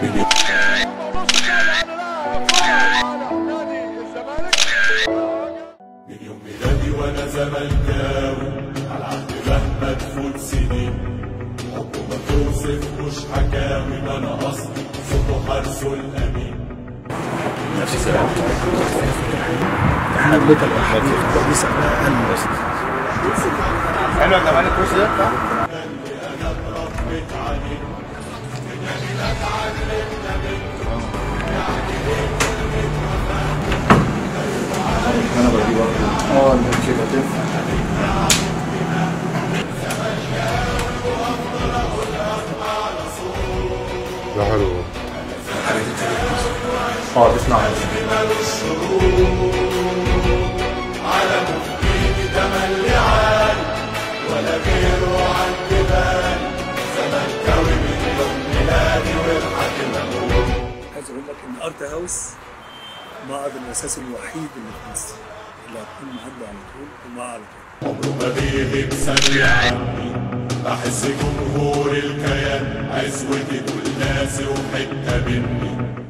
من يوم ميلادي وانا زملكاوي على عهد مهما تفوت سنين حبه ما توصفوش حكاوي ما انا اصلي صوته حرسه الامين نفس الكلام حبيت الواحد كويس على اقل بس حلو يا جمال الكرسي ده اتربيت عليه اه كده تنفع ده حلو اه تسمع ولا غيره عن جبال زملكاوي من يوم ميلادي والحاج ممنون عايز اقول لك ان ارت هاوس معرض الاساسي الوحيد اللي في مصر اللي هتكون معدي على طول ومع على طول عمره ما بيغيب ثانية عني بحس جمهور الكيان عزوتي دول ناسي وحتة مني